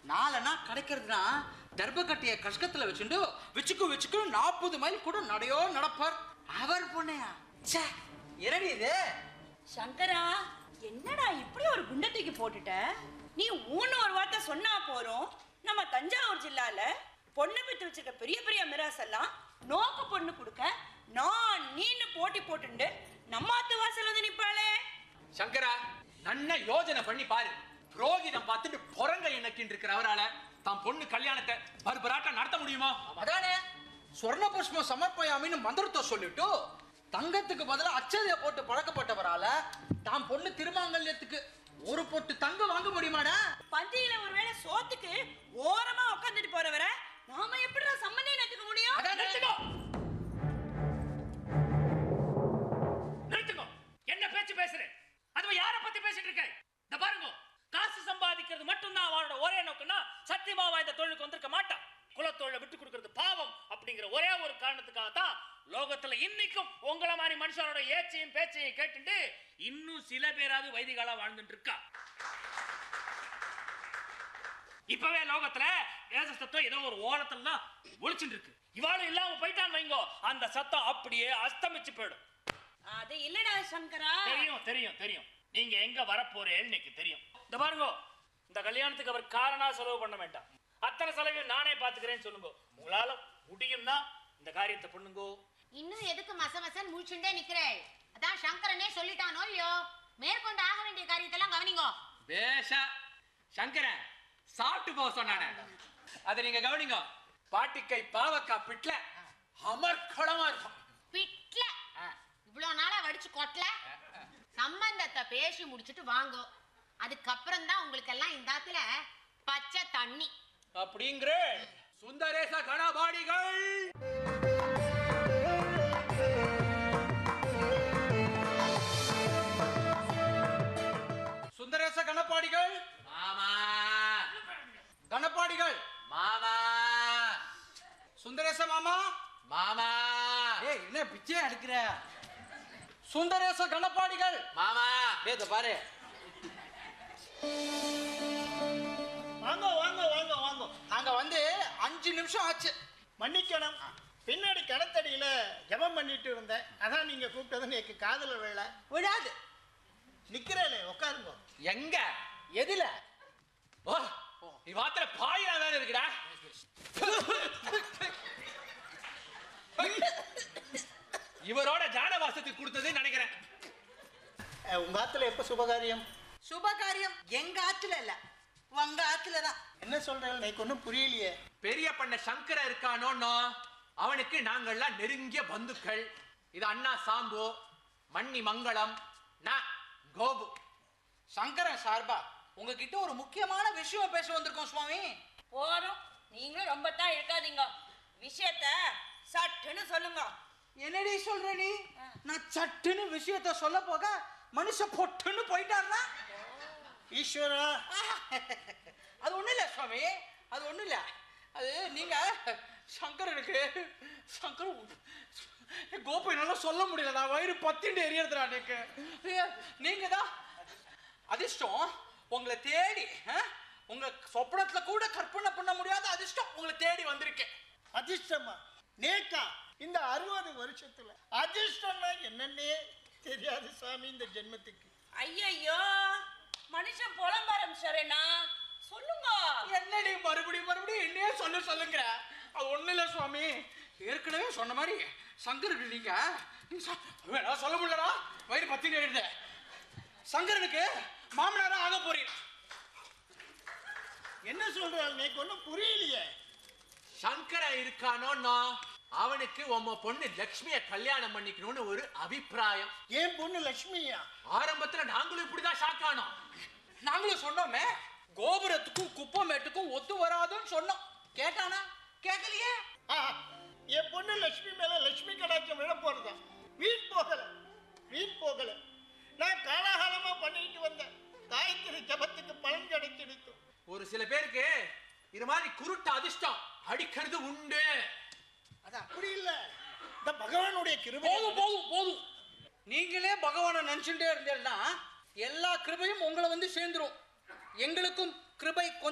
நாலனா கிடைக்கிறதுனா தர்பக்கட்டிய கஷ்கத்துல வச்சுண்டு வச்சுக்கு வச்சுக்கு நாற்பது மைல் கூட நடையோ நடப்பார் அவர் பொண்ணையா ச்சே இரடி இது சங்கரா என்னடா இப்படி ஒரு குண்டை தூக்கி போட்டுட்ட நீ ஊன்னு ஒரு வார்த்தை சொன்னா போறோம் நம்ம தஞ்சாவூர் ஜில்லால பொண்ணு பெற்று வச்சிருக்க பெரிய பெரிய மிராஸ் எல்லாம் நோக்கு பொண்ணு கொடுக்க நான் நீன்னு போட்டி போட்டுண்டு நம்மாத்து வாசல் வந்து நிப்பாளே சங்கரா நன்ன யோஜனை பண்ணி பாரு புரோகிதம் பார்த்துட்டு புறங்க எண்ணக்கின்னு இருக்கிற அவரால தான் பொண்ணு கல்யாணத்தை பர்பராட்டம் நடத்த முடியுமா அதானே சொர்ண புஷ்பம் சமர்ப்பயாமின்னு மந்திரத்தை சொல்லிட்டு தங்கத்துக்கு பதிலா அச்சதைய போட்டு பழக்கப்பட்டவரால தான் பொண்ணு திருமாங்கல்யத்துக்கு ஒரு பொட்டு தங்கம் வாங்க முடியுமாடா பந்தியில ஒருவேளை சோத்துக்கு ஓரமா உட்காந்துட்டு போறவரை நாம எப்படிடா சம்மந்தம் எடுத்துக்க முடியும் அதான் நிறுத்துக்கோ நிறுத்துக்கோ என்ன பேச்சு பேசுறேன் அதுவும் யார பத்தி பேசிட்டு இருக்க இந்த பாருங்க காசு சம்பாதிக்கிறது மட்டும்தான் அவனோட ஒரே நோக்கம்னா சத்தியமாவா இந்த தொழிலுக்கு வந்திருக்க மாட்டான் குலத்தொழிலை விட்டு கொடுக்கறது பாவம் அப்படிங்கிற ஒரே ஒரு காரணத்துக்காக தான் லோகத்துல இன்னைக்கும் உங்களை மாதிரி மனுஷனோட ஏச்சையும் பேச்சையும் கேட்டுட்டு இன்னும் சில பேராவது வைதிகாலா வாழ்ந்துட்டு இருக்கா இப்பவே லோகத்துல வேத சத்தம் ஏதோ ஒரு ஓரத்துல தான் ஒழிச்சுட்டு இருக்கு இவாளும் இல்லாம போயிட்டான்னு வைங்கோ அந்த சத்தம் அப்படியே அஸ்தமிச்சு போயிடும் அது இல்லடா சங்கரா தெரியும் தெரியும் தெரியும் நீங்க எங்க வரப்போறேன்னு எனக்கு தெரியும் இந்த பாருங்க இந்த கல்யாணத்துக்கு அவர் காரணா செலவு பண்ண வேண்டாம் அத்தனை செலவையும் நானே பாத்துக்கிறேன்னு சொல்லுங்க உங்களால முடியும்னா இந்த காரியத்தை பண்ணுங்கோ இன்னும் எதுக்கு மச மசன் முழிச்சுண்டே நிக்கிறேள் அதான் சங்கரனே சொல்லிட்டானோ இல்லையோ மேற்கொண்டு ஆக வேண்டிய காரியத்தெல்லாம் கவனிங்கோ பேஷா சங்கரன் சாப்பிட்டு போக சொன்னானே அதை நீங்க கவனிங்க பாட்டிக்கை பாவக்கா பிட்ல அமர்க்களமா இருக்கும் பிட்ல இவ்வளோ நாளா வடிச்சு கொட்டல சம்பந்தத்தை பேசி முடிச்சுட்டு வாங்கோ அதுக்கப்புறம் தான் உங்களுக்கு எல்லாம் இந்த ஆத்துல பச்சை தண்ணி அப்படிங்கிற சுந்தரேச கணபாடிகள் சுந்தரேச கணப்பாடிகள் மாமா கணப்பாடிகள் மாமா சுந்தரேச மாமா மாமா ஏய் என்ன பிச்சை எடுக்கிற சுந்தரேச கணப்பாடிகள் மாமா ஏய் இதோ பாரு வாங்க வாங்க வாங்க வாங்க நாங்க வந்து அஞ்சு நிமிஷம் ஆச்சு மன்னிக்கணும் பின்னாடி கிணத்தடியில ஜெபம் பண்ணிட்டு இருந்தேன் அதான் நீங்க கூப்பிட்டது எனக்கு காதல வேலை விடாது நிக்கிறேலே உட்காருங்க எங்க எதுல ஓ இவாத்திர பாயிரா வேற இருக்குடா இவரோட ஜானவாசத்துக்கு கொடுத்தது நினைக்கிறேன் அஹ், உங்க ஆத்துல எப்ப சுபகாரியம் சுபகாரியம் எங்க ஆத்துல இல்ல உங்க ஆத்துல தான் என்ன சொல்றேன் எனக்கு ஒன்றும் புரியலையே பெரிய பண்ண சங்கர இருக்கானோன்னோ அவனுக்கு நாங்கள்லாம் நெருங்கிய பந்துக்கள் இது அண்ணா சாம்பு மண்ணி மங்களம் நான் கோபு சங்கரன் சார்பா உங்ககிட்ட ஒரு முக்கியமான விஷயம் பேச வந்திருக்கோம் சுவாமி போறோம் நீங்களும் ரொம்ப தான் இருக்காதீங்க விஷயத்த சட்டுன்னு சொல்லுங்க என்னடி சொல்ற நீ நான் சட்டுன்னு விஷயத்த சொல்ல போக மனுஷ பொட்டுன்னு போயிட்டாருனா ஈஸ்வரா அது ஒண்ணும் இல்ல சுவாமி அது ஒண்ணும் இல்ல அது நீங்க சங்கரனுக்கு சங்கர் கோபு என்னால சொல்ல முடியல நான் வயிறு பத்திண்டு எரியறதுடா எனக்கு நீங்க தான் அதிர்ஷ்டம் உங்களை தேடி ஆ? உங்க சொப்பனத்துல கூட கற்பனை பண்ண முடியாத அதிர்ஷ்டம் உங்களை தேடி வந்திருக்கேன் அதிர்ஷ்டமா நேக்கா இந்த அறுபது வருஷத்துல அதிர்ஷ்டம்னா என்னன்னே தெரியாது சாமி இந்த ஜென்மத்துக்கு ஐயையோ மனுஷன் புலம்ப ஆரம்பிச்சாரேண்ணா சொல்லுங்க என்னடி மறுபடியும் மறுபடியும் என்னையே சொல்ல சொல்லுங்க அது ஒண்ணும் இல்ல சுவாமி ஏற்கனவே சொன்ன மாதிரி சங்கருக்கு நீங்க ச- வேணா சொல்ல முடியலடா வயிறு பத்தினே எழுத சங்கரனுக்கு மாமனாரா ஆக போறீங்க என்ன சொல்றாள் எனக்கு ஒன்றும் புரியலையே சங்கர இருக்கானோன்னோ அவனுக்கு உம்ம பொண்ணு லக்ஷ்மிய கல்யாணம் பண்ணிக்கணும்னு ஒரு அபிப்பிராயம் ஏன் பொண்ணு லட்சுமியா ஆரம்பத்துல நாங்களும் இப்படிதான் ஷாக் ஆனோம் நாங்களும் சொன்னோமே கோபுரத்துக்கும் குப்பமேட்டுக்கும் ஒத்து வராதுன்னு சொன்னோம் கேட்டானா கேட்கலையே ஆஹா, என் பொண்ணு லட்சுமி மேல லட்சுமி கடாட்சம் விழ போறதா வீண் போகல வீண் போகல நான் காலாகாலமா பண்ணிட்டு வந்தேன் காயத்ரி ஜபத்துக்கு பலன் கிடைச்சிடுத்து ஒரு சில பேருக்கு இது மாதிரி குருட்டு அதிர்ஷ்டம் அடிக்கிறது உண்டு அது அப்படி இல்ல இந்த பகவானுடைய கிருபை போதும் போதும் போதும் நீங்களே பகவானை நினைச்சுட்டே இருந்தீங்கன்னா எல்லா கிருபையும் உங்களை வந்து சேர்ந்துரும் எங்களுக்கும் கிருபை கொஞ்சம்